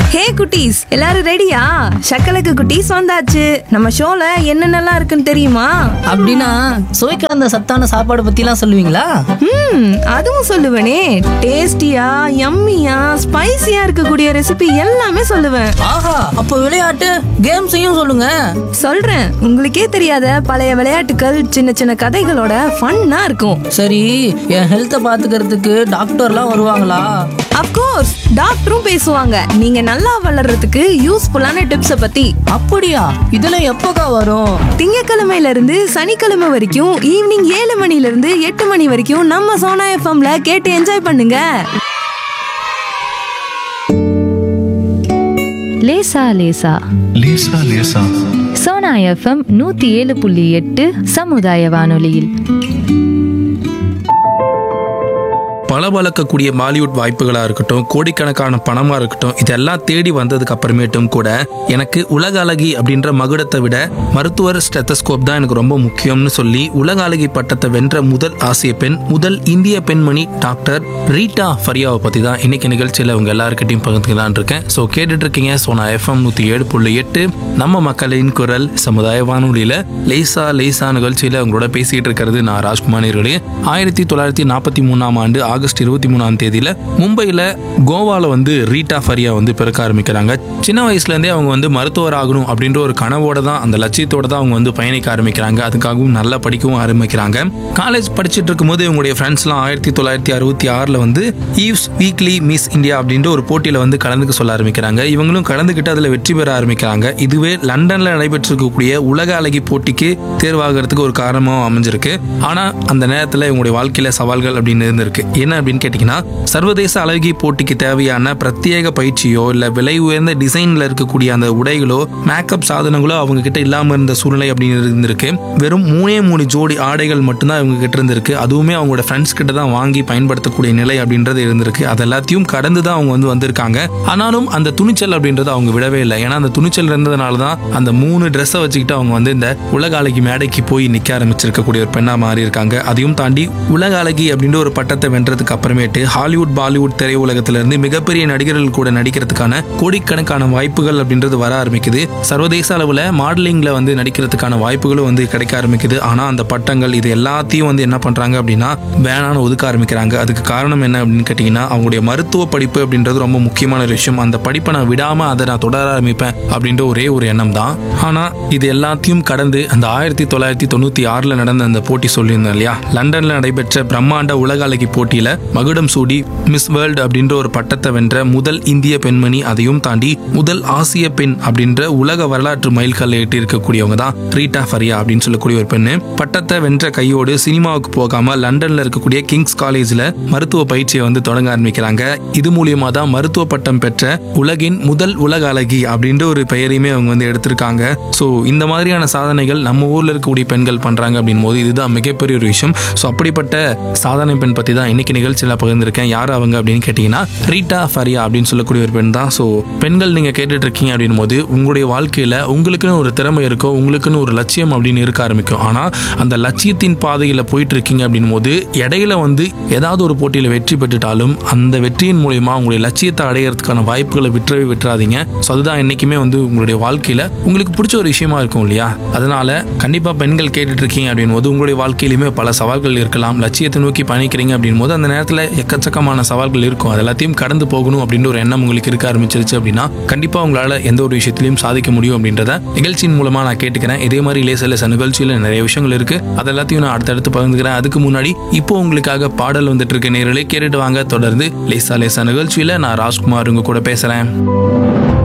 ஹே குட்டீஸ் எல்லாரும் ரெடியா சக்கலக்கு குட்டீஸ் வந்தாச்சு நம்ம ஷோல என்னென்னலாம் இருக்குன்னு தெரியுமா அப்படின்னா சுவை கலந்த சத்தான சாப்பாடு பத்திலாம் சொல்லுவீங்களா ம் அதுவும் சொல்லுவேனே டேஸ்டியா யம்மியா ஸ்பைசியா இருக்கக்கூடிய ரெசிபி எல்லாமே சொல்லுவேன் ஆஹா அப்போ விளையாட்டு கேம்ஸையும் சொல்லுங்க சொல்றேன் உங்களுக்கே தெரியாத பழைய விளையாட்டுகள் சின்ன சின்ன கதைகளோட ஃபன்னா இருக்கும் சரி என் ஹெல்த்தை பாத்துக்கிறதுக்கு டாக்டர்லாம் வருவாங்களா அப்கோர்ஸ் டாக்டரும் பேசுவாங்க நீங்க நல்லா வளர்றதுக்கு யூஸ்ஃபுல்லான டிப்ஸ பத்தி அப்படியா இதெல்லாம் எப்போக்கா வரும் திங்கக்கிழமையில இருந்து சனிக்கிழமை வரைக்கும் ஈவினிங் ஏழு மணில இருந்து எட்டு மணி வரைக்கும் நம்ம சோனா எஃப்எம்ல கேட்டு என்ஜாய் பண்ணுங்க லேசா லேசா லேசா லேசா சோனா எஃப்எம் நூத்தி ஏழு புள்ளி எட்டு சமுதாய வானொலியில் பளபளக்கக்கூடிய பாலிவுட் வாய்ப்புகளா இருக்கட்டும் கோடிக்கணக்கான பணமா இருக்கட்டும் இதெல்லாம் தேடி வந்ததுக்கு அப்புறமேட்டும் கூட எனக்கு உலக அழகி அப்படின்ற மகுடத்தை விட மருத்துவர் ஸ்டெத்தஸ்கோப் தான் எனக்கு ரொம்ப முக்கியம்னு சொல்லி உலக அழகி பட்டத்தை வென்ற முதல் ஆசிய பெண் முதல் இந்திய பெண்மணி டாக்டர் ரீட்டா ஃபரியாவை பத்தி தான் இன்னைக்கு நிகழ்ச்சியில் உங்க எல்லாருக்கிட்டையும் பகிர்ந்துக்கலான் இருக்கேன் ஸோ கேட்டுட்டு இருக்கீங்க ஸோ நான் எஃப்எம் நூத்தி ஏழு புள்ளி எட்டு நம்ம மக்களின் குரல் சமுதாய வானொலியில லேசா லேசா நிகழ்ச்சியில உங்களோட பேசிட்டு இருக்கிறது நான் ராஜ்குமார் நேர்களே ஆயிரத்தி தொள்ளாயிரத்தி நாற்பத்தி மூணாம் ஆண்டு ஆகஸ்ட் இருபத்தி மூணாம் தேதியில மும்பையில கோவால வந்து ரீட்டா ஃபரியா வந்து பிறக்க ஆரம்பிக்கிறாங்க சின்ன வயசுல இருந்தே அவங்க வந்து மருத்துவர் ஆகணும் அப்படின்ற ஒரு கனவோட தான் அந்த லட்சியத்தோட தான் அவங்க வந்து பயணிக்க ஆரம்பிக்கிறாங்க அதுக்காகவும் நல்லா படிக்கவும் ஆரம்பிக்கிறாங்க காலேஜ் படிச்சுட்டு இருக்கும்போது இவங்களுடைய ஃப்ரெண்ட்ஸ்லாம் ஆயிரத்தி தொள்ளாயிரத்தி அறுபத்தி ஆறில் வந்து ஈவ்ஸ் வீக்லி மிஸ் இந்தியா அப்படின்ற ஒரு போட்டியில் வந்து கலந்துக்க சொல்ல ஆரம்பிக்கிறாங்க இவங்களும் கலந்துக்கிட்டு அதில் வெற்றி பெற ஆரம்பிக்கிறாங்க இதுவே லண்டனில் நடைபெற்றிருக்கக்கூடிய உலக அழகி போட்டிக்கு தேர்வாகிறதுக்கு ஒரு காரணமாக அமைஞ்சிருக்கு ஆனால் அந்த நேரத்தில் இவங்களுடைய வாழ்க்கையில் சவால்கள் அப்படின்னு இருந்திருக்கு என்ன அப்படின்னு கேட்டிங்கன்னா சர்வதேச அழகி போட்டிக்கு தேவையான பிரத்யேக பயிற்சியோ இல்லை விலை உயர்ந்த டிசைனில் இருக்கக்கூடிய அந்த உடைகளோ மேக்கப் சாதனங்களோ அவங்க கிட்ட இல்லாமல் இருந்த சூழ்நிலை அப்படின்னு இருந்திருக்கு வெறும் மூணே மூணு ஜோடி ஆடைகள் மட்டும்தான் இவங்க கிட்ட இருந்திருக்கு அதுவுமே அவங்களோட ஃப்ரெண்ட்ஸ் கிட்ட தான் வாங்கி பயன்படுத்தக்கூடிய நிலை அப்படின்றது இருந்திருக்கு அது எல்லாத்தையும் கடந்து தான் அவங்க வந்து வந்திருக்காங்க ஆனாலும் அந்த துணிச்சல் அப்படின்றது அவங்க விடவே இல்லை ஏன்னா அந்த துணிச்சல் இருந்ததுனால தான் அந்த மூணு ட்ரெஸ்ஸை வச்சுக்கிட்டு அவங்க வந்து இந்த உலக அழகி மேடைக்கு போய் நிற்க ஆரம்பிச்சிருக்கக்கூடிய ஒரு பெண்ணா மாறி இருக்காங்க அதையும் தாண்டி உலக அழகி அப்படின்ற ஒரு பட்டத்தை வென்றதுக்கு அப்புறமேட்டு ஹாலிவுட் பாலிவுட் திரையுலகத்துல இருந்து மிகப்பெரிய நடிகர்கள் கூட நடிக்கிறதுக்கான கோடிக்கணக்கான வாய்ப்புகள் அப்படின்றது வர ஆரம்பிக்குது சர்வதேச அளவுல மாடலிங்ல வந்து நடிக்கிறதுக்கான வாய்ப்புகளும் வந்து கிடைக்க ஆரம்பிக்குது ஆனா அந்த பட்டங்கள் இது எல்லாத்தையும் வந்து என்ன பண்றாங்க அப்படின்னா வேணான்னு ஒதுக்க ஆரம்பிக்கிறாங்க அதுக்கு காரணம் என்ன அப்படின்னு கேட்டீங்கன்னா அவங்களுடைய மருத்துவ படிப்பு அப்படின்றது ரொம்ப முக்கியமான ஒரு விஷயம் அந்த படிப்பை நான் விடாம அதை நான் தொடர ஆரம்பிப்பேன் அப்படின்ற ஒரே ஒரு எண்ணம் தான் ஆனா இது எல்லாத்தையும் கடந்து அந்த ஆயிரத்தி தொள்ளாயிரத்தி தொண்ணூத்தி ஆறுல நடந்த அந்த போட்டி சொல்லியிருந்தேன் இல்லையா லண்டன்ல நடைபெற்ற பிரம்மாண்ட உலக அழகி போட்டியில மகுடம் சூடி மிஸ் வேர்ல்டு அப்படின்ற ஒரு பட்டத்தை வென்ற முதல் இந்திய பெண்மணி அதையும் தாண்டி முதல் ஆசிய பெண் அப்படின்ற உலக வரலாற்று மைல்கல்லை எட்டி இருக்கக்கூடியவங்க தான் ரீட்டா ஃபரியா அப்படின்னு சொல்லக்கூடிய ஒரு பெண்ணு பட்டத்தை வென்ற கையோடு சினிமாவுக்கு போகாம லண்டன்ல இருக்கக்கூடிய கிங்ஸ் காலேஜ்ல மருத்துவ பயிற்சியை வந்து தொடங்க ஆரம்பிக்கிறாங்க இது மூலியமா தான் மருத்துவ பட்டம் பெற்ற உலகின் முதல் உலக அழகி அப்படின்ற ஒரு பெயரையுமே அவங்க வந்து எடுத்திருக்காங்க ஸோ இந்த மாதிரியான சாதனைகள் நம்ம ஊர்ல இருக்கக்கூடிய பெண்கள் பண்றாங்க அப்படின் போது இதுதான் மிகப்பெரிய ஒரு விஷயம் ஸோ அப்படிப்பட்ட சாதனை பெண் பத்தி தான் இன்னைக்கு நிகழ்ச்சியில் பகிர்ந்திருக்கேன் யார் அவங்க அப்படின்னு கேட்டீங்கன்னா ரீட்டா ஃபரியா அப்படின்னு சொல்லக்கூடிய ஒரு பெண் தான் ஸோ பெண்கள் நீங்க கேட்டுட்டு இருக்கீங்க அப்படின் போது உங்களுடைய வாழ்க்கையில உங்களுக்குன்னு ஒரு திறமை இருக்கும் உங்களுக்குன்னு ஒரு லட்சியம் அப்படின்னு இருக்க ஆரம்பிக்கும் ஆனா அந்த லட்சியத்தின் பாதையில போயிட்டு இருக்கீங்க அப்படின் போது இடையில வந்து ஏதாவது ஒரு போட்டியில வெற்றி பெற்றுட்டாலும் அந்த வெற்றியின் மூலியமா உங்களுடைய லட்சியத்தை அடையிறதுக்கான வாய்ப்புகளை விட்டுறவே விட்டுறாதீங்க ஸோ அதுதான் என்னைக்குமே வந்து உங்களுடைய வாழ்க்கையில உங்களுக்கு பிடிச்ச ஒரு விஷயமா இருக்கும் இல்லையா அதனால கண்டிப்பா பெண்கள் கேட்டுட்டு இருக்கீங்க அப்படின் போது உங்களுடைய வாழ்க்கையிலுமே பல சவால்கள் இருக்கலாம் லட்சியத்தை நோக்கி பயணிக்கிறீங்க அப்படின் போது அந்த நேரத்தில் எக்கச்சக்கமான சவால்கள் இருக்கும் அது எல்லாத்தையும் கடந்து போகணும் அப்படின்ற ஒரு எண்ணம் உங்களுக்கு இருக்க ஆரம்பிச்சிருச்சு அப்படின்னா கண்டிப்பா உங்களால எந்த ஒரு விஷயத்திலையும் சாதிக்க முடியும் அப்படின்றத நிகழ்ச்சியின் மூலமா நான் கேட்டுக்கிறேன் இதே மாதிரி லேச லேச நிகழ்ச்சியில் நிறைய விஷயங்கள் இருக்கு அது எல்லாத்தையும் நான் அடுத்தடுத்து பகிர்ந்துக்கிறேன் அதுக்கு முன்னாடி இப்போ உங்களுக்காக பாடல் வந்துட்டு இருக்க நேரலே கேட்டுட்டு வாங்க தொடர்ந்து லேசா லேசா நிகழ்ச்சியில நான் ராஜ்குமார் உங்க கூட பேசுறேன்